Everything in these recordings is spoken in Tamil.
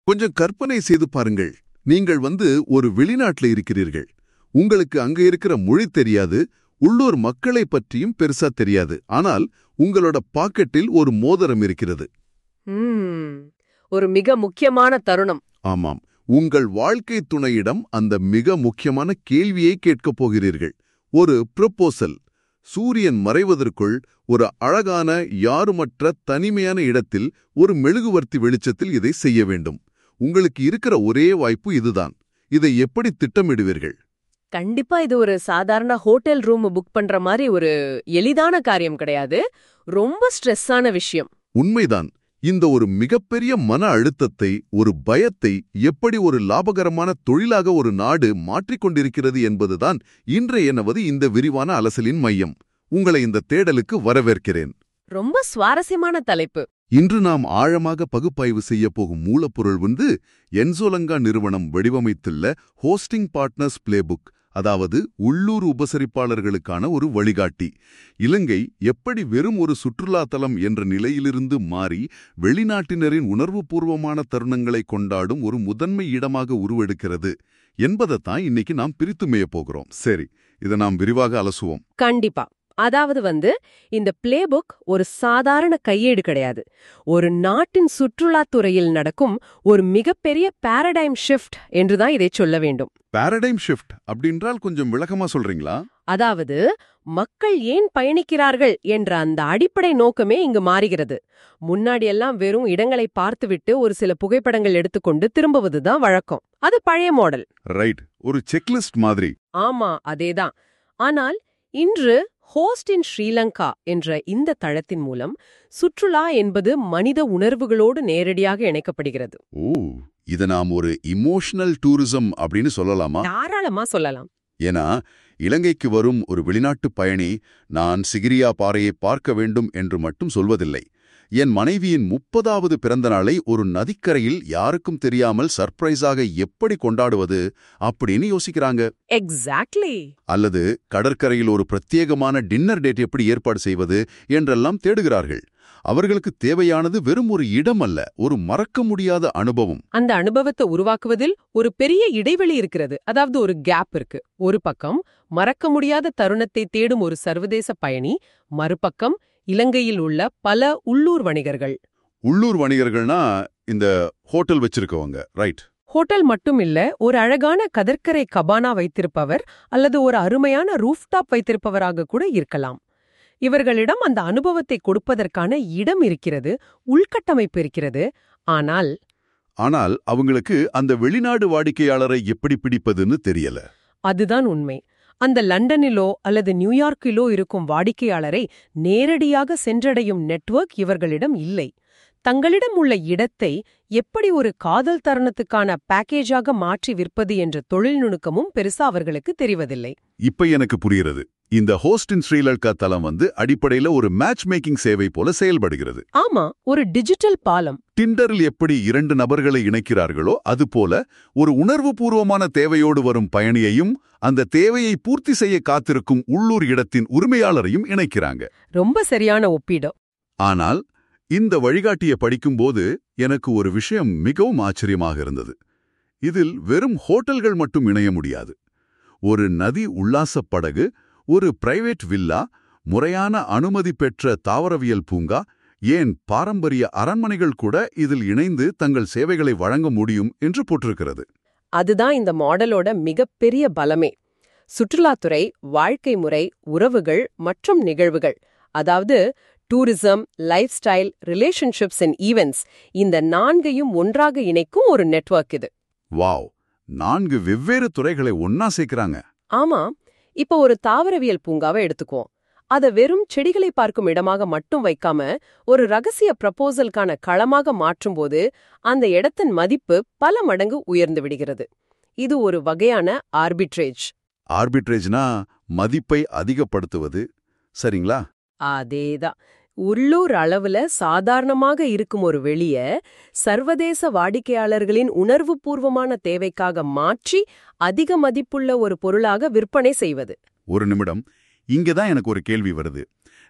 கொஞ்சம் கற்பனை செய்து பாருங்கள் நீங்கள் வந்து ஒரு வெளிநாட்டுல இருக்கிறீர்கள் உங்களுக்கு அங்க இருக்கிற மொழி தெரியாது உள்ளூர் மக்களை பற்றியும் பெருசா தெரியாது ஆனால் உங்களோட பாக்கெட்டில் ஒரு மோதிரம் இருக்கிறது ம், ஒரு மிக முக்கியமான தருணம் ஆமாம் உங்கள் வாழ்க்கை துணையிடம் அந்த மிக முக்கியமான கேள்வியை கேட்கப் போகிறீர்கள் ஒரு ப்ரொபோசல் சூரியன் மறைவதற்குள் ஒரு அழகான யாருமற்ற தனிமையான இடத்தில் ஒரு மெழுகுவர்த்தி வெளிச்சத்தில் இதை செய்ய வேண்டும் உங்களுக்கு இருக்கிற ஒரே வாய்ப்பு இதுதான் இதை எப்படி திட்டமிடுவீர்கள் கண்டிப்பா இது ஒரு சாதாரண ஹோட்டல் ரூம் புக் பண்ற மாதிரி ஒரு எளிதான காரியம் கிடையாது ரொம்ப ஸ்ட்ரெஸ்ஸான விஷயம் உண்மைதான் இந்த ஒரு மிகப்பெரிய மன அழுத்தத்தை ஒரு பயத்தை எப்படி ஒரு லாபகரமான தொழிலாக ஒரு நாடு மாற்றிக்கொண்டிருக்கிறது என்பதுதான் இன்றைய நமது இந்த விரிவான அலசலின் மையம் உங்களை இந்த தேடலுக்கு வரவேற்கிறேன் ரொம்ப சுவாரஸ்யமான தலைப்பு இன்று நாம் ஆழமாக பகுப்பாய்வு செய்ய போகும் மூலப்பொருள் வந்து என்சோலங்கா நிறுவனம் வடிவமைத்துள்ள ஹோஸ்டிங் பார்ட்னர்ஸ் பிளேபுக் அதாவது உள்ளூர் உபசரிப்பாளர்களுக்கான ஒரு வழிகாட்டி இலங்கை எப்படி வெறும் ஒரு சுற்றுலா தலம் என்ற நிலையிலிருந்து மாறி வெளிநாட்டினரின் உணர்வுபூர்வமான தருணங்களை கொண்டாடும் ஒரு முதன்மை இடமாக உருவெடுக்கிறது என்பதைத்தான் இன்னைக்கு நாம் பிரித்து மேயப் போகிறோம் சரி இதை நாம் விரிவாக அலசுவோம் கண்டிப்பா அதாவது வந்து இந்த பிளேபுக் ஒரு சாதாரண கையேடு கிடையாது ஒரு நாட்டின் சுற்றுலாத் துறையில் நடக்கும் ஒரு மிகப்பெரிய பாரடைம் ஷிஃப்ட் என்றுதான் இதை சொல்ல வேண்டும் பாரடைம் ஷிஃப்ட் அப்படின்றால் கொஞ்சம் விளக்கமா சொல்றீங்களா அதாவது மக்கள் ஏன் பயணிக்கிறார்கள் என்ற அந்த அடிப்படை நோக்கமே இங்கு மாறுகிறது முன்னாடியெல்லாம் வெறும் இடங்களை பார்த்துவிட்டு ஒரு சில புகைப்படங்கள் எடுத்துக்கொண்டு திரும்புவதுதான் வழக்கம் அது பழைய மாடல் ரைட் ஒரு செக்லிஸ்ட் மாதிரி ஆமா அதேதான் ஆனால் இன்று ஹோஸ்ட் இன் ஸ்ரீலங்கா என்ற இந்த தளத்தின் மூலம் சுற்றுலா என்பது மனித உணர்வுகளோடு நேரடியாக இணைக்கப்படுகிறது ஓ இத நாம் ஒரு இமோஷனல் டூரிசம் அப்படின்னு சொல்லலாமா தாராளமா சொல்லலாம் ஏன்னா இலங்கைக்கு வரும் ஒரு வெளிநாட்டு பயணி நான் சிகிரியா பாறையை பார்க்க வேண்டும் என்று மட்டும் சொல்வதில்லை என் மனைவியின் முப்பதாவது பிறந்த நாளை ஒரு நதிக்கரையில் யாருக்கும் தெரியாமல் சர்ப்ரைஸாக எப்படி கொண்டாடுவது அப்படின்னு யோசிக்கிறாங்க எக்ஸாக்ட்லி அல்லது கடற்கரையில் ஒரு பிரத்யேகமான டின்னர் டேட் எப்படி ஏற்பாடு செய்வது என்றெல்லாம் தேடுகிறார்கள் அவர்களுக்கு தேவையானது வெறும் ஒரு இடம் அல்ல ஒரு மறக்க முடியாத அனுபவம் அந்த அனுபவத்தை உருவாக்குவதில் ஒரு பெரிய இடைவெளி இருக்கிறது அதாவது ஒரு கேப் இருக்கு ஒரு பக்கம் மறக்க முடியாத தருணத்தை தேடும் ஒரு சர்வதேச பயணி மறுபக்கம் இலங்கையில் உள்ள பல உள்ளூர் வணிகர்கள் உள்ளூர் வணிகர்கள்னா இந்த ஹோட்டல் வச்சிருக்கவங்க ரைட் ஹோட்டல் மட்டும் இல்ல ஒரு அழகான கடற்கரை கபானா வைத்திருப்பவர் அல்லது ஒரு அருமையான ரூஃப்டாப் வைத்திருப்பவராக கூட இருக்கலாம் இவர்களிடம் அந்த அனுபவத்தை கொடுப்பதற்கான இடம் இருக்கிறது உள்கட்டமைப்பு இருக்கிறது ஆனால் ஆனால் அவங்களுக்கு அந்த வெளிநாடு வாடிக்கையாளரை எப்படி பிடிப்பதுன்னு தெரியல அதுதான் உண்மை அந்த லண்டனிலோ அல்லது நியூயார்க்கிலோ இருக்கும் வாடிக்கையாளரை நேரடியாக சென்றடையும் நெட்வொர்க் இவர்களிடம் இல்லை தங்களிடம் உள்ள இடத்தை எப்படி ஒரு காதல் தருணத்துக்கான பேக்கேஜாக மாற்றி விற்பது என்ற தொழில் நுணுக்கமும் பெருசா அவர்களுக்கு தெரிவதில்லை இப்ப எனக்கு புரிகிறது இந்த ஹோஸ்ட் இன் ஸ்ரீலங்கா தளம் வந்து அடிப்படையில ஒரு மேட்ச் மேக்கிங் சேவை போல செயல்படுகிறது ஆமா ஒரு டிஜிட்டல் பாலம் டிண்டரில் எப்படி இரண்டு நபர்களை இணைக்கிறார்களோ அதுபோல ஒரு உணர்வுபூர்வமான தேவையோடு வரும் பயணியையும் அந்த தேவையை பூர்த்தி செய்ய காத்திருக்கும் உள்ளூர் இடத்தின் உரிமையாளரையும் இணைக்கிறாங்க ரொம்ப சரியான ஒப்பீடு ஆனால் இந்த வழிகாட்டியை படிக்கும்போது எனக்கு ஒரு விஷயம் மிகவும் ஆச்சரியமாக இருந்தது இதில் வெறும் ஹோட்டல்கள் மட்டும் இணைய முடியாது ஒரு நதி உல்லாசப் படகு ஒரு பிரைவேட் வில்லா முறையான அனுமதி பெற்ற தாவரவியல் பூங்கா ஏன் பாரம்பரிய அரண்மனைகள் கூட இதில் இணைந்து தங்கள் சேவைகளை வழங்க முடியும் என்று போட்டிருக்கிறது அதுதான் இந்த மாடலோட மிகப்பெரிய பலமே சுற்றுலாத்துறை வாழ்க்கை முறை உறவுகள் மற்றும் நிகழ்வுகள் அதாவது tourism lifestyle relationships and events இந்த நான்கையும் ஒன்றாக இணைக்கும் ஒரு நெட்வொர்க் இது வாவ் நான்கு வெவ்வேறு துறைகளை ஒன்னா சேர்க்கறாங்க ஆமா இப்ப ஒரு தாவரவியல் பூங்காவை எடுத்துக்குவோம் அத வெறும் செடிகளை பார்க்கும் இடமாக மட்டும் வைக்காம ஒரு ரகசிய ப்ரப்போசலுக்கான களமாக மாற்றும்போது அந்த இடத்தின் மதிப்பு பல மடங்கு உயர்ந்து விடுகிறது இது ஒரு வகையான ஆர்பிட்ரேஜ் ஆர்பிட்ரேஜ்னா மதிப்பை அதிகப்படுத்துவது சரிங்களா அதேதான் உள்ளூர் அளவுல சாதாரணமாக இருக்கும் ஒரு வெளிய சர்வதேச வாடிக்கையாளர்களின் உணர்வுபூர்வமான தேவைக்காக மாற்றி அதிக மதிப்புள்ள ஒரு பொருளாக விற்பனை செய்வது ஒரு நிமிடம் இங்க தான் எனக்கு ஒரு கேள்வி வருது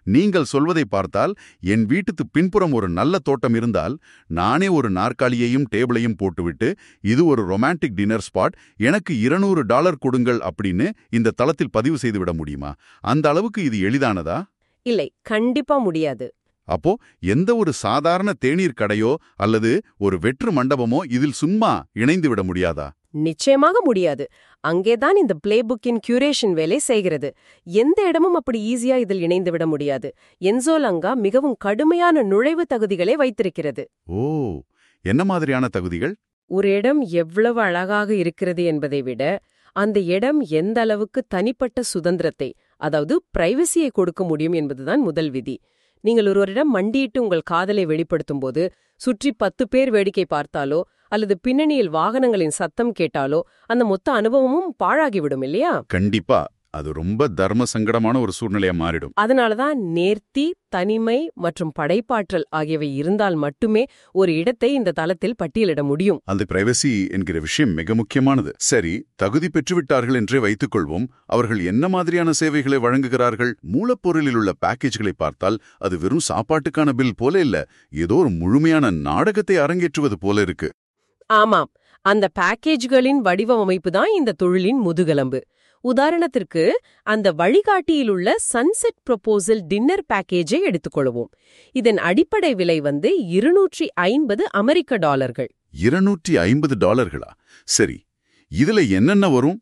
நீங்கள் சொல்வதை பார்த்தால் என் வீட்டுக்கு பின்புறம் ஒரு நல்ல தோட்டம் இருந்தால் நானே ஒரு நாற்காலியையும் டேபிளையும் போட்டுவிட்டு இது ஒரு ரொமான்டிக் டின்னர் ஸ்பாட் எனக்கு இருநூறு டாலர் கொடுங்கள் அப்படின்னு இந்த தளத்தில் பதிவு செய்துவிட முடியுமா அந்த அளவுக்கு இது எளிதானதா இல்லை கண்டிப்பா முடியாது அப்போ எந்த ஒரு சாதாரண தேநீர் கடையோ அல்லது ஒரு வெற்று மண்டபமோ இதில் சும்மா இணைந்து விட முடியாதா நிச்சயமாக முடியாது அங்கேதான் இந்த பிளே புக்கின் கியூரேஷன் வேலை செய்கிறது எந்த இடமும் அப்படி ஈஸியா இதில் இணைந்து விட முடியாது என்சோலங்கா மிகவும் கடுமையான நுழைவு தகுதிகளை வைத்திருக்கிறது ஓ என்ன மாதிரியான தகுதிகள் ஒரு இடம் எவ்வளவு அழகாக இருக்கிறது என்பதை விட அந்த இடம் எந்த அளவுக்கு தனிப்பட்ட சுதந்திரத்தை அதாவது பிரைவசியை கொடுக்க முடியும் என்பதுதான் முதல் விதி நீங்கள் ஒருவரிடம் மண்டியிட்டு உங்கள் காதலை வெளிப்படுத்தும் போது சுற்றி பத்து பேர் வேடிக்கை பார்த்தாலோ அல்லது பின்னணியில் வாகனங்களின் சத்தம் கேட்டாலோ அந்த மொத்த அனுபவமும் பாழாகிவிடும் இல்லையா கண்டிப்பா அது ரொம்ப தர்ம சங்கடமான ஒரு சூழ்நிலையா மாறிடும் அதனாலதான் நேர்த்தி தனிமை மற்றும் படைப்பாற்றல் ஆகியவை இருந்தால் மட்டுமே ஒரு இடத்தை இந்த தளத்தில் பட்டியலிட முடியும் அந்த பிரைவசி என்கிற விஷயம் மிக முக்கியமானது சரி தகுதி பெற்றுவிட்டார்கள் என்றே வைத்துக் கொள்வோம் அவர்கள் என்ன மாதிரியான சேவைகளை வழங்குகிறார்கள் மூலப்பொருளில் உள்ள பேக்கேஜ்களை பார்த்தால் அது வெறும் சாப்பாட்டுக்கான பில் போல இல்ல ஏதோ ஒரு முழுமையான நாடகத்தை அரங்கேற்றுவது போல இருக்கு ஆமாம் அந்த பேக்கேஜ்களின் வடிவமைப்பு தான் இந்த தொழிலின் முதுகெலும்பு உதாரணத்திற்கு அந்த வழிகாட்டியில் உள்ள சன்செட் ப்ரொபோசல் டின்னர் பேக்கேஜை எடுத்துக்கொள்வோம் இதன் அடிப்படை விலை வந்து இருநூற்றி ஐம்பது அமெரிக்க டாலர்கள் இருநூற்றி ஐம்பது டாலர்களா சரி இதுல என்னென்ன வரும்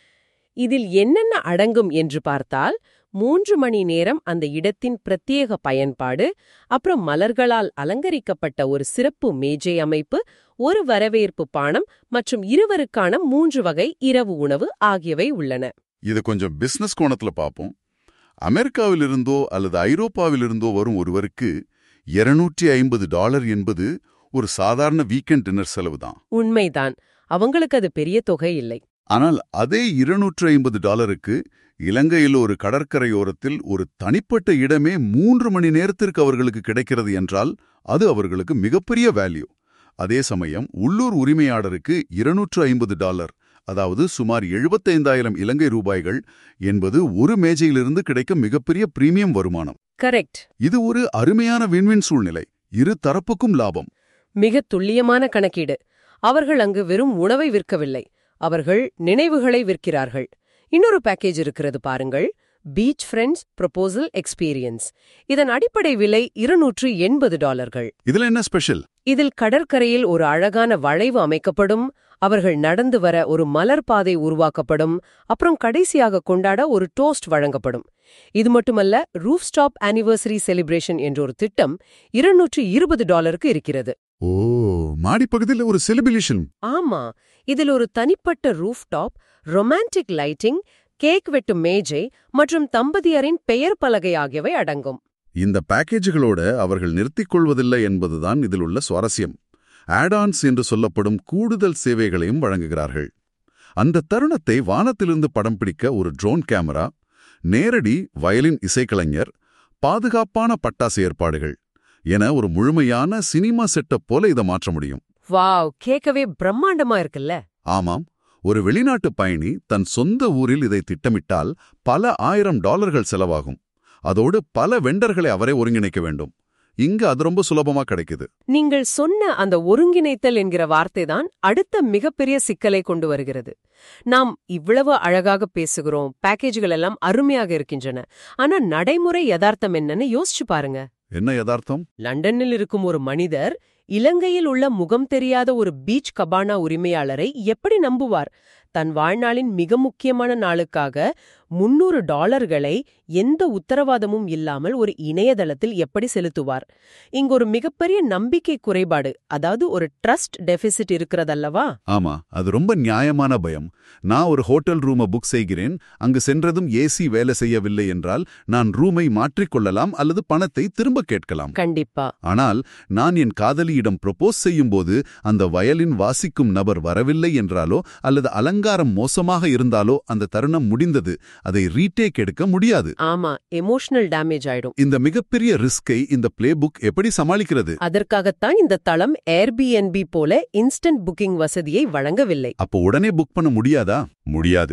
இதில் என்னென்ன அடங்கும் என்று பார்த்தால் மூன்று மணி நேரம் அந்த இடத்தின் பிரத்யேக பயன்பாடு அப்புறம் மலர்களால் அலங்கரிக்கப்பட்ட ஒரு சிறப்பு மேஜை அமைப்பு ஒரு வரவேற்பு பானம் மற்றும் இருவருக்கான மூன்று வகை இரவு உணவு ஆகியவை உள்ளன இது கொஞ்சம் பிசினஸ் கோணத்துல பார்ப்போம் அமெரிக்காவிலிருந்தோ அல்லது ஐரோப்பாவிலிருந்தோ வரும் ஒருவருக்கு இருநூற்றி ஐம்பது டாலர் என்பது ஒரு சாதாரண வீக்கெண்ட் டின்னர் செலவு தான் உண்மைதான் அவங்களுக்கு அது பெரிய தொகை இல்லை ஆனால் அதே இருநூற்று ஐம்பது டாலருக்கு இலங்கையில் ஒரு கடற்கரையோரத்தில் ஒரு தனிப்பட்ட இடமே மூன்று மணி நேரத்திற்கு அவர்களுக்கு கிடைக்கிறது என்றால் அது அவர்களுக்கு மிகப்பெரிய வேல்யூ அதே சமயம் உள்ளூர் உரிமையாளருக்கு இருநூற்று ஐம்பது டாலர் அதாவது சுமார் எழுபத்தைந்தாயிரம் இலங்கை ரூபாய்கள் என்பது ஒரு மேஜையிலிருந்து கிடைக்கும் மிகப்பெரிய பிரீமியம் வருமானம் கரெக்ட் இது ஒரு அருமையான வின்வின் சூழ்நிலை இரு தரப்புக்கும் லாபம் மிக துல்லியமான கணக்கீடு அவர்கள் அங்கு வெறும் உணவை விற்கவில்லை அவர்கள் நினைவுகளை விற்கிறார்கள் இன்னொரு பேக்கேஜ் இருக்கிறது பாருங்கள் பீச் ஃப்ரெண்ட்ஸ் ப்ரொபோசல் எக்ஸ்பீரியன்ஸ் இதன் அடிப்படை விலை இருநூற்று எண்பது டாலர்கள் இதுல என்ன ஸ்பெஷல் இதில் கடற்கரையில் ஒரு அழகான வளைவு அமைக்கப்படும் அவர்கள் நடந்து வர ஒரு மலர் பாதை உருவாக்கப்படும் அப்புறம் கடைசியாக கொண்டாட ஒரு டோஸ்ட் வழங்கப்படும் இது மட்டுமல்ல ரூஃப் ஸ்டாப் ஆனிவர்சரி செலிப்ரேஷன் என்ற ஒரு திட்டம் இருநூற்று இருபது டாலருக்கு இருக்கிறது ஓ மாடிப்பகுதியில் ஒரு செலிபிரேஷன் ஆமா இதில் ஒரு தனிப்பட்ட rooftop romantic lighting cake வெட்டும் மேஜை மற்றும் தம்பதியரின் பெயர் பலகை ஆகியவை அடங்கும் இந்த பேக்கேஜுகளோட அவர்கள் நிறுத்திக் கொள்வதில்லை என்பதுதான் இதில் உள்ள சுவாரஸ்யம் ஆடான்ஸ் என்று சொல்லப்படும் கூடுதல் சேவைகளையும் வழங்குகிறார்கள் அந்த தருணத்தை வானத்திலிருந்து படம் பிடிக்க ஒரு ட்ரோன் கேமரா நேரடி வயலின் இசைக்கலைஞர் பாதுகாப்பான பட்டாசு ஏற்பாடுகள் என ஒரு முழுமையான சினிமா செட்டப் போல இதை மாற்ற முடியும் வாவ் கேட்கவே பிரம்மாண்டமா இருக்குல்ல ஆமாம் ஒரு வெளிநாட்டு பயணி தன் சொந்த ஊரில் இதை திட்டமிட்டால் பல ஆயிரம் டாலர்கள் செலவாகும் அதோடு பல வெண்டர்களை அவரே ஒருங்கிணைக்க வேண்டும் இங்க அது ரொம்ப சுலபமா கிடைக்குது நீங்கள் சொன்ன அந்த ஒருங்கிணைத்தல் என்கிற வார்த்தை தான் அடுத்த மிகப்பெரிய சிக்கலை கொண்டு வருகிறது நாம் இவ்வளவு அழகாக பேசுகிறோம் பேக்கேஜுகள் எல்லாம் அருமையாக இருக்கின்றன ஆனா நடைமுறை யதார்த்தம் என்னன்னு யோசிச்சு பாருங்க என்ன யதார்த்தம் லண்டனில் இருக்கும் ஒரு மனிதர் இலங்கையில் உள்ள முகம் தெரியாத ஒரு பீச் கபானா உரிமையாளரை எப்படி நம்புவார் தன் வாழ்நாளின் மிக முக்கியமான நாளுக்காக முன்னூறு டாலர்களை எந்த உத்தரவாதமும் இல்லாமல் ஒரு இணையதளத்தில் எப்படி செலுத்துவார் இங்க ஒரு மிகப்பெரிய நம்பிக்கை குறைபாடு அதாவது ஒரு ட்ரஸ்ட் டெபிசிட் இருக்கிறதல்லவா ஆமா அது ரொம்ப நியாயமான பயம் நான் ஒரு ஹோட்டல் ரூமை புக் செய்கிறேன் அங்கு சென்றதும் ஏசி வேலை செய்யவில்லை என்றால் நான் ரூமை மாற்றிக்கொள்ளலாம் அல்லது பணத்தை திரும்ப கேட்கலாம் கண்டிப்பா ஆனால் நான் என் காதலியிடம் ப்ரொபோஸ் செய்யும்போது அந்த வயலின் வாசிக்கும் நபர் வரவில்லை என்றாலோ அல்லது அலங்காரம் மோசமாக இருந்தாலோ அந்த தருணம் முடிந்தது அதை ரீடேக் எடுக்க முடியாது ஆமா எமோஷனல் டேமேஜ் ஆயிடும் இந்த மிகப்பெரிய ரிஸ்கை இந்த பிளே புக் எப்படி சமாளிக்கிறது அதற்காகத்தான் இந்த தளம் ஏர்பிஎன்பி போல இன்ஸ்டன்ட் புக்கிங் வசதியை வழங்கவில்லை அப்போ உடனே புக் பண்ண முடியாதா முடியாது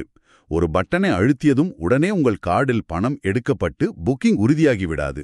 ஒரு பட்டனை அழுத்தியதும் உடனே உங்கள் கார்டில் பணம் எடுக்கப்பட்டு புக்கிங் உறுதியாகி விடாது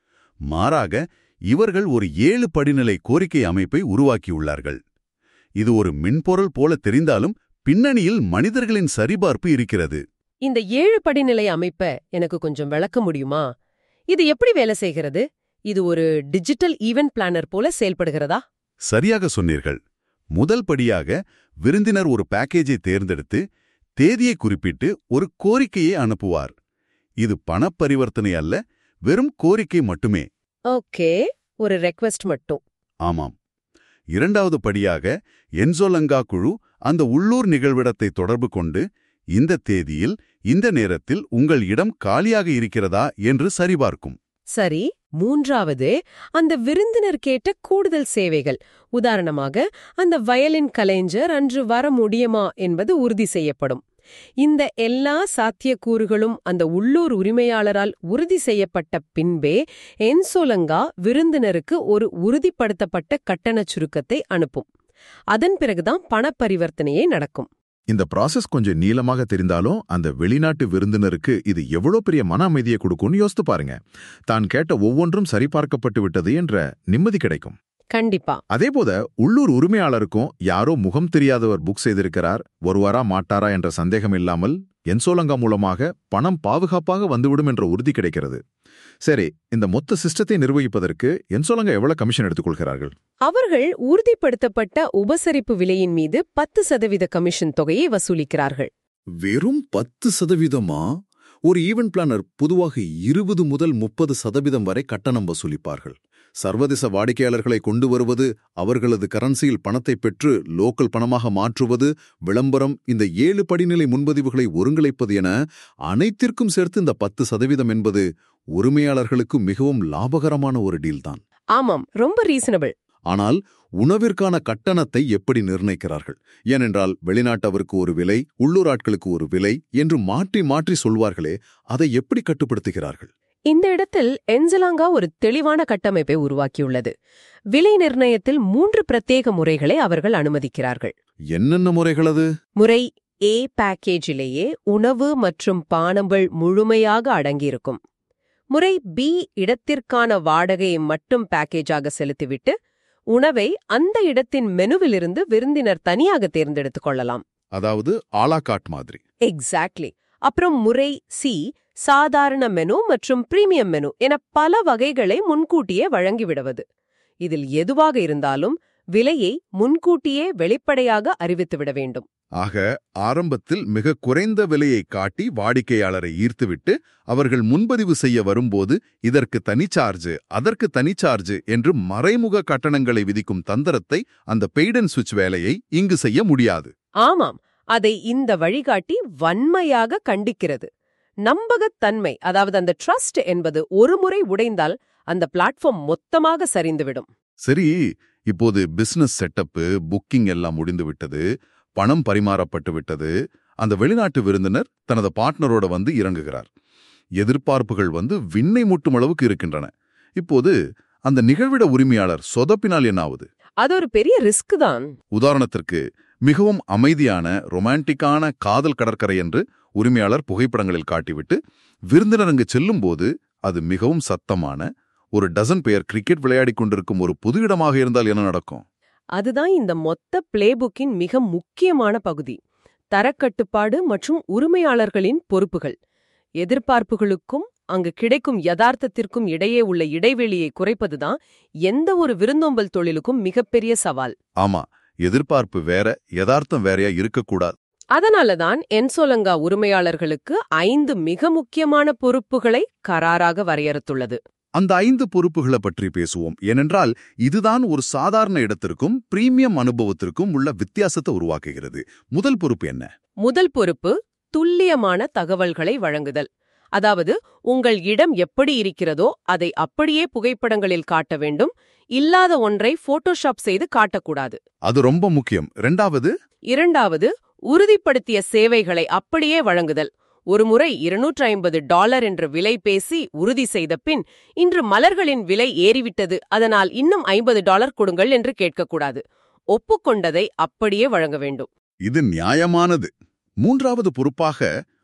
மாறாக இவர்கள் ஒரு ஏழு படிநிலை கோரிக்கை அமைப்பை உருவாக்கியுள்ளார்கள் இது ஒரு மின்பொருள் போல தெரிந்தாலும் பின்னணியில் மனிதர்களின் சரிபார்ப்பு இருக்கிறது இந்த ஏழு படிநிலை அமைப்ப எனக்கு கொஞ்சம் விளக்க முடியுமா இது எப்படி வேலை செய்கிறது இது ஒரு டிஜிட்டல் ஈவென்ட் பிளானர் போல செயல்படுகிறதா சரியாக சொன்னீர்கள் முதல் படியாக விருந்தினர் ஒரு பேக்கேஜை தேர்ந்தெடுத்து தேதியை குறிப்பிட்டு ஒரு கோரிக்கையை அனுப்புவார் இது பணப்பரிவர்த்தனை அல்ல வெறும் கோரிக்கை மட்டுமே ஓகே ஒரு ரெக்வெஸ்ட் மட்டும் ஆமாம் இரண்டாவது படியாக என்சோலங்கா குழு அந்த உள்ளூர் நிகழ்விடத்தை தொடர்பு கொண்டு இந்த தேதியில் இந்த நேரத்தில் உங்கள் இடம் காலியாக இருக்கிறதா என்று சரிபார்க்கும் சரி மூன்றாவது அந்த விருந்தினர் கேட்ட கூடுதல் சேவைகள் உதாரணமாக அந்த வயலின் கலைஞர் அன்று வர முடியுமா என்பது உறுதி செய்யப்படும் இந்த எல்லா சாத்தியக்கூறுகளும் அந்த உள்ளூர் உரிமையாளரால் உறுதி செய்யப்பட்ட பின்பே என்சோலங்கா விருந்தினருக்கு ஒரு உறுதிப்படுத்தப்பட்ட கட்டணச் சுருக்கத்தை அனுப்பும் அதன் பிறகுதான் பணப்பரிவர்த்தனையே நடக்கும் இந்த ப்ராசஸ் கொஞ்சம் நீளமாக தெரிந்தாலும் அந்த வெளிநாட்டு விருந்தினருக்கு இது எவ்வளோ பெரிய மன அமைதியை கொடுக்கும்னு யோசித்து பாருங்க தான் கேட்ட ஒவ்வொன்றும் சரிபார்க்கப்பட்டு விட்டது என்ற நிம்மதி கிடைக்கும் கண்டிப்பா அதேபோல உள்ளூர் உரிமையாளருக்கும் யாரோ முகம் தெரியாதவர் புக் செய்திருக்கிறார் வருவாரா மாட்டாரா என்ற சந்தேகம் இல்லாமல் என்சோலங்கா மூலமாக பணம் பாதுகாப்பாக வந்துவிடும் என்ற உறுதி கிடைக்கிறது சரி இந்த மொத்த சிஸ்டத்தை நிர்வகிப்பதற்கு என்சோலங்கா எவ்வளவு கமிஷன் எடுத்துக்கொள்கிறார்கள் அவர்கள் உறுதிப்படுத்தப்பட்ட உபசரிப்பு விலையின் மீது பத்து சதவீத கமிஷன் தொகையை வசூலிக்கிறார்கள் வெறும் பத்து சதவீதமா ஒரு ஈவென்ட் பிளானர் பொதுவாக இருபது முதல் முப்பது சதவீதம் வரை கட்டணம் வசூலிப்பார்கள் சர்வதேச வாடிக்கையாளர்களை கொண்டு வருவது அவர்களது கரன்சியில் பணத்தை பெற்று லோக்கல் பணமாக மாற்றுவது விளம்பரம் இந்த ஏழு படிநிலை முன்பதிவுகளை ஒருங்கிணைப்பது என அனைத்திற்கும் சேர்த்து இந்த பத்து சதவீதம் என்பது உரிமையாளர்களுக்கு மிகவும் லாபகரமான ஒரு டீல்தான் ஆமாம் ரொம்ப ரீசனபிள் ஆனால் உணவிற்கான கட்டணத்தை எப்படி நிர்ணயிக்கிறார்கள் ஏனென்றால் வெளிநாட்டவருக்கு ஒரு விலை உள்ளூர் ஆட்களுக்கு ஒரு விலை என்று மாற்றி மாற்றி சொல்வார்களே அதை எப்படி கட்டுப்படுத்துகிறார்கள் இந்த இடத்தில் என்சலாங்கா ஒரு தெளிவான கட்டமைப்பை உருவாக்கியுள்ளது விலை நிர்ணயத்தில் மூன்று பிரத்யேக முறைகளை அவர்கள் அனுமதிக்கிறார்கள் என்னென்ன முறைகள் அது முறை ஏ பேக்கேஜிலேயே உணவு மற்றும் பானங்கள் முழுமையாக அடங்கியிருக்கும் முறை பி இடத்திற்கான வாடகையை மட்டும் பேக்கேஜாக செலுத்திவிட்டு உணவை அந்த இடத்தின் மெனுவிலிருந்து விருந்தினர் தனியாக தேர்ந்தெடுத்துக் கொள்ளலாம் அதாவது ஆலாகாட் மாதிரி எக்ஸாக்ட்லி அப்புறம் முறை சி சாதாரண மெனு மற்றும் பிரீமியம் மெனு என பல வகைகளை முன்கூட்டியே வழங்கிவிடுவது இதில் எதுவாக இருந்தாலும் விலையை முன்கூட்டியே வெளிப்படையாக அறிவித்துவிட வேண்டும் ஆக ஆரம்பத்தில் மிக குறைந்த விலையை காட்டி வாடிக்கையாளரை ஈர்த்துவிட்டு அவர்கள் முன்பதிவு செய்ய வரும்போது இதற்கு தனி சார்ஜ் அதற்கு தனி சார்ஜ் என்று மறைமுக கட்டணங்களை விதிக்கும் தந்திரத்தை அந்த பெய்டன் சுவிட்ச் வேலையை இங்கு செய்ய முடியாது ஆமாம் அதை இந்த வழிகாட்டி வன்மையாக கண்டிக்கிறது நம்பகத்தன்மை அதாவது அந்த ட்ரஸ்ட் என்பது ஒருமுறை உடைந்தால் அந்த பிளாட்ஃபார்ம் மொத்தமாக சரிந்துவிடும் சரி இப்போது பிசினஸ் செட்டப்பு புக்கிங் எல்லாம் முடிந்து விட்டது பணம் பரிமாறப்பட்டு விட்டது அந்த வெளிநாட்டு விருந்தினர் தனது பார்ட்னரோட வந்து இறங்குகிறார் எதிர்பார்ப்புகள் வந்து விண்ணை முட்டும் அளவுக்கு இருக்கின்றன இப்போது அந்த நிகழ்விட உரிமையாளர் சொதப்பினால் என்ன ஆகுது அது ஒரு பெரிய ரிஸ்க் தான் உதாரணத்திற்கு மிகவும் அமைதியான ரொமான்டிக்கான காதல் கடற்கரை என்று உரிமையாளர் புகைப்படங்களில் காட்டிவிட்டு விருந்தினர் அங்கு செல்லும்போது அது மிகவும் சத்தமான ஒரு டசன் பேர் கிரிக்கெட் விளையாடிக் கொண்டிருக்கும் ஒரு புது இடமாக இருந்தால் என்ன நடக்கும் அதுதான் இந்த மொத்த பிளேபுக்கின் மிக முக்கியமான பகுதி தரக்கட்டுப்பாடு மற்றும் உரிமையாளர்களின் பொறுப்புகள் எதிர்பார்ப்புகளுக்கும் அங்கு கிடைக்கும் யதார்த்தத்திற்கும் இடையே உள்ள இடைவெளியை குறைப்பதுதான் எந்த ஒரு விருந்தோம்பல் தொழிலுக்கும் மிகப்பெரிய சவால் ஆமா எதிர்பார்ப்பு வேற யதார்த்தம் வேறையா இருக்கக்கூடாது அதனாலதான் என்சோலங்கா உரிமையாளர்களுக்கு ஐந்து மிக முக்கியமான பொறுப்புகளை கராராக வரையறுத்துள்ளது அந்த ஐந்து பொறுப்புகளை பற்றி பேசுவோம் ஏனென்றால் இதுதான் ஒரு சாதாரண இடத்திற்கும் பிரீமியம் அனுபவத்திற்கும் உள்ள வித்தியாசத்தை உருவாக்குகிறது முதல் பொறுப்பு என்ன முதல் பொறுப்பு துல்லியமான தகவல்களை வழங்குதல் அதாவது உங்கள் இடம் எப்படி இருக்கிறதோ அதை அப்படியே புகைப்படங்களில் காட்ட வேண்டும் இல்லாத ஒன்றை போட்டோஷாப் செய்து காட்டக்கூடாது அது ரொம்ப முக்கியம் ரெண்டாவது இரண்டாவது உறுதிப்படுத்திய சேவைகளை அப்படியே வழங்குதல் ஒருமுறை இருநூற்று ஐம்பது டாலர் என்ற விலை பேசி உறுதி செய்த பின் இன்று மலர்களின் விலை ஏறிவிட்டது அதனால் இன்னும் ஐம்பது டாலர் கொடுங்கள் என்று கேட்கக்கூடாது ஒப்புக்கொண்டதை அப்படியே வழங்க வேண்டும் இது நியாயமானது மூன்றாவது பொறுப்பாக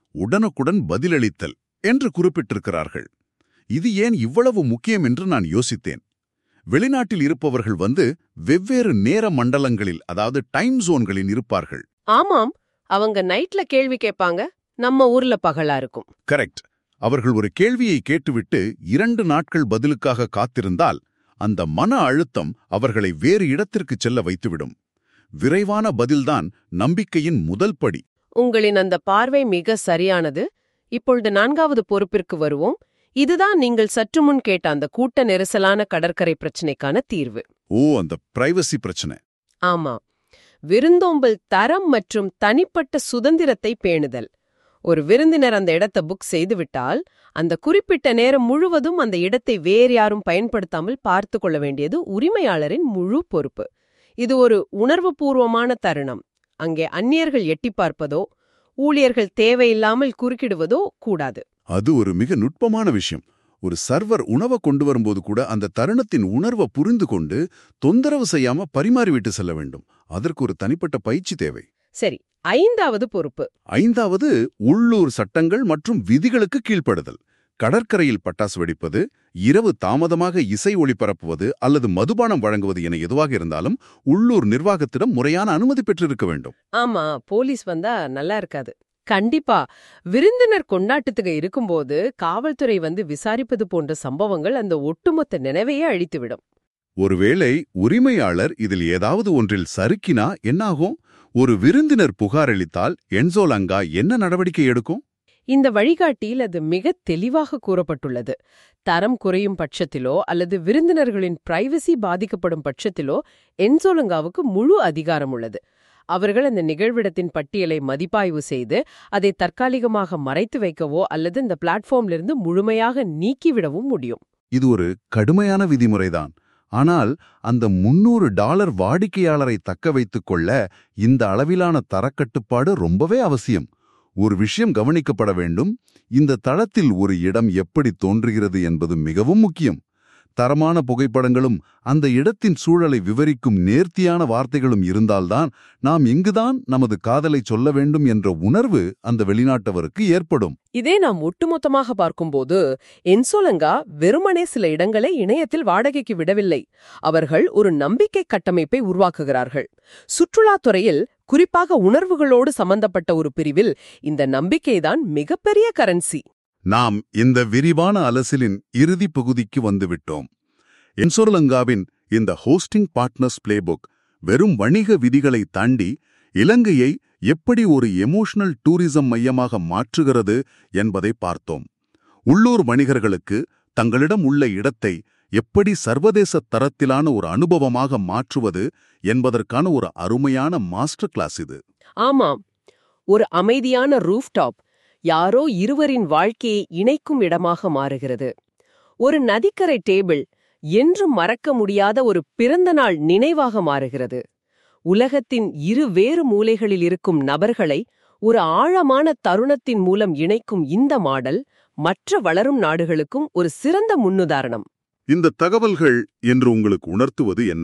உடனுக்குடன் பதிலளித்தல் என்று குறிப்பிட்டிருக்கிறார்கள் இது ஏன் இவ்வளவு முக்கியம் என்று நான் யோசித்தேன் வெளிநாட்டில் இருப்பவர்கள் வந்து வெவ்வேறு நேர மண்டலங்களில் அதாவது டைம் ஜோன்களில் இருப்பார்கள் ஆமாம் அவங்க நைட்ல கேள்வி கேட்பாங்க நம்ம ஊர்ல பகலா இருக்கும் கரெக்ட் அவர்கள் ஒரு கேள்வியை கேட்டுவிட்டு இரண்டு நாட்கள் பதிலுக்காக காத்திருந்தால் அந்த மன அழுத்தம் அவர்களை வேறு இடத்திற்கு செல்ல வைத்துவிடும் விரைவான பதில்தான் நம்பிக்கையின் முதல் படி உங்களின் அந்த பார்வை மிக சரியானது இப்பொழுது நான்காவது பொறுப்பிற்கு வருவோம் இதுதான் நீங்கள் சற்று முன் கேட்ட அந்த கூட்ட நெரிசலான கடற்கரை பிரச்சினைக்கான தீர்வு ஓ அந்த பிரைவசி பிரச்சனை ஆமா விருந்தோம்பல் தரம் மற்றும் தனிப்பட்ட சுதந்திரத்தை பேணுதல் ஒரு விருந்தினர் அந்த இடத்தை புக் செய்துவிட்டால் அந்த குறிப்பிட்ட நேரம் முழுவதும் அந்த இடத்தை வேறு யாரும் பயன்படுத்தாமல் பார்த்து கொள்ள வேண்டியது உரிமையாளரின் முழு பொறுப்பு இது ஒரு உணர்வுபூர்வமான தருணம் அங்கே அந்நியர்கள் எட்டி பார்ப்பதோ ஊழியர்கள் தேவையில்லாமல் குறுக்கிடுவதோ கூடாது அது ஒரு மிக நுட்பமான விஷயம் ஒரு சர்வர் உணவை கொண்டு வரும்போது கூட அந்த தருணத்தின் உணர்வை புரிந்து கொண்டு தொந்தரவு செய்யாம பரிமாறிவிட்டு செல்ல வேண்டும் அதற்கு ஒரு தனிப்பட்ட பயிற்சி தேவை சரி ஐந்தாவது பொறுப்பு ஐந்தாவது உள்ளூர் சட்டங்கள் மற்றும் விதிகளுக்கு கீழ்ப்படுதல் கடற்கரையில் பட்டாசு வெடிப்பது இரவு தாமதமாக இசை ஒளிபரப்புவது அல்லது மதுபானம் வழங்குவது என எதுவாக இருந்தாலும் உள்ளூர் நிர்வாகத்திடம் முறையான அனுமதி பெற்றிருக்க வேண்டும் ஆமா போலீஸ் வந்தா நல்லா இருக்காது கண்டிப்பா விருந்தினர் கொண்டாட்டத்துக்கு இருக்கும்போது காவல்துறை வந்து விசாரிப்பது போன்ற சம்பவங்கள் அந்த ஒட்டுமொத்த நினைவையே அழித்துவிடும் ஒருவேளை உரிமையாளர் இதில் ஏதாவது ஒன்றில் சறுக்கினா என்னாகும் ஒரு விருந்தினர் புகாரளித்தால் என்சோலங்கா என்ன நடவடிக்கை எடுக்கும் இந்த வழிகாட்டியில் அது மிக தெளிவாக கூறப்பட்டுள்ளது தரம் குறையும் பட்சத்திலோ அல்லது விருந்தினர்களின் பிரைவசி பாதிக்கப்படும் பட்சத்திலோ என்சோலங்காவுக்கு முழு அதிகாரம் உள்ளது அவர்கள் அந்த நிகழ்விடத்தின் பட்டியலை மதிப்பாய்வு செய்து அதை தற்காலிகமாக மறைத்து வைக்கவோ அல்லது இந்த பிளாட்ஃபார்ம்லிருந்து முழுமையாக நீக்கிவிடவும் முடியும் இது ஒரு கடுமையான விதிமுறைதான் ஆனால் அந்த முன்னூறு டாலர் வாடிக்கையாளரை தக்க வைத்துக் கொள்ள இந்த அளவிலான தரக்கட்டுப்பாடு ரொம்பவே அவசியம் ஒரு விஷயம் கவனிக்கப்பட வேண்டும் இந்த தளத்தில் ஒரு இடம் எப்படி தோன்றுகிறது என்பது மிகவும் முக்கியம் தரமான புகைப்படங்களும் அந்த இடத்தின் சூழலை விவரிக்கும் நேர்த்தியான வார்த்தைகளும் இருந்தால்தான் நாம் இங்குதான் நமது காதலை சொல்ல வேண்டும் என்ற உணர்வு அந்த வெளிநாட்டவருக்கு ஏற்படும் இதே நாம் ஒட்டுமொத்தமாக பார்க்கும்போது என்சோலங்கா வெறுமனே சில இடங்களை இணையத்தில் வாடகைக்கு விடவில்லை அவர்கள் ஒரு நம்பிக்கை கட்டமைப்பை உருவாக்குகிறார்கள் சுற்றுலாத்துறையில் குறிப்பாக உணர்வுகளோடு சம்பந்தப்பட்ட ஒரு பிரிவில் இந்த நம்பிக்கைதான் மிகப்பெரிய கரன்சி நாம் இந்த விரிவான அலசிலின் இறுதி பகுதிக்கு வந்துவிட்டோம் என்சோர்லங்காவின் இந்த ஹோஸ்டிங் பார்ட்னர்ஸ் பிளேபுக் வெறும் வணிக விதிகளை தாண்டி இலங்கையை எப்படி ஒரு எமோஷனல் டூரிசம் மையமாக மாற்றுகிறது என்பதை பார்த்தோம் உள்ளூர் வணிகர்களுக்கு தங்களிடம் உள்ள இடத்தை எப்படி சர்வதேச தரத்திலான ஒரு அனுபவமாக மாற்றுவது என்பதற்கான ஒரு அருமையான மாஸ்டர் கிளாஸ் இது ஆமாம் ஒரு அமைதியான ரூஃப்டாப் யாரோ இருவரின் வாழ்க்கையை இணைக்கும் இடமாக மாறுகிறது ஒரு நதிக்கரை டேபிள் என்றும் மறக்க முடியாத ஒரு பிறந்தநாள் நினைவாக மாறுகிறது உலகத்தின் இரு வேறு மூலைகளில் இருக்கும் நபர்களை ஒரு ஆழமான தருணத்தின் மூலம் இணைக்கும் இந்த மாடல் மற்ற வளரும் நாடுகளுக்கும் ஒரு சிறந்த முன்னுதாரணம் இந்த தகவல்கள் என்று உங்களுக்கு உணர்த்துவது என்ன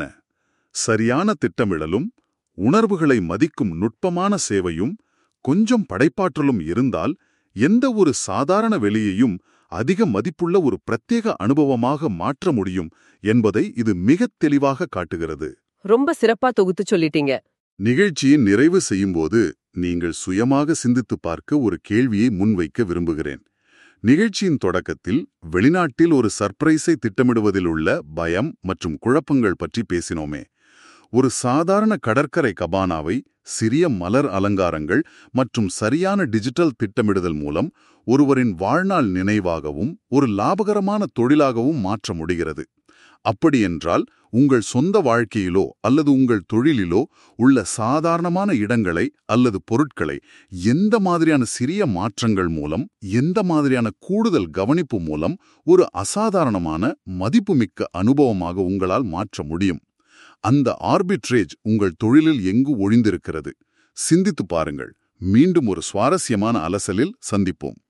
சரியான திட்டமிடலும் உணர்வுகளை மதிக்கும் நுட்பமான சேவையும் கொஞ்சம் படைப்பாற்றலும் இருந்தால் எந்த ஒரு சாதாரண வெளியையும் அதிக மதிப்புள்ள ஒரு பிரத்யேக அனுபவமாக மாற்ற முடியும் என்பதை இது மிகத் தெளிவாக காட்டுகிறது ரொம்ப சிறப்பா தொகுத்து சொல்லிட்டீங்க நிகழ்ச்சியை நிறைவு செய்யும்போது நீங்கள் சுயமாக சிந்தித்துப் பார்க்க ஒரு கேள்வியை முன்வைக்க விரும்புகிறேன் நிகழ்ச்சியின் தொடக்கத்தில் வெளிநாட்டில் ஒரு சர்ப்ரைஸை திட்டமிடுவதில் உள்ள பயம் மற்றும் குழப்பங்கள் பற்றி பேசினோமே ஒரு சாதாரண கடற்கரை கபானாவை சிறிய மலர் அலங்காரங்கள் மற்றும் சரியான டிஜிட்டல் திட்டமிடுதல் மூலம் ஒருவரின் வாழ்நாள் நினைவாகவும் ஒரு லாபகரமான தொழிலாகவும் மாற்ற முடிகிறது அப்படியென்றால் உங்கள் சொந்த வாழ்க்கையிலோ அல்லது உங்கள் தொழிலிலோ உள்ள சாதாரணமான இடங்களை அல்லது பொருட்களை எந்த மாதிரியான சிறிய மாற்றங்கள் மூலம் எந்த மாதிரியான கூடுதல் கவனிப்பு மூலம் ஒரு அசாதாரணமான மதிப்புமிக்க அனுபவமாக உங்களால் மாற்ற முடியும் அந்த ஆர்பிட்ரேஜ் உங்கள் தொழிலில் எங்கு ஒழிந்திருக்கிறது சிந்தித்து பாருங்கள் மீண்டும் ஒரு சுவாரஸ்யமான அலசலில் சந்திப்போம்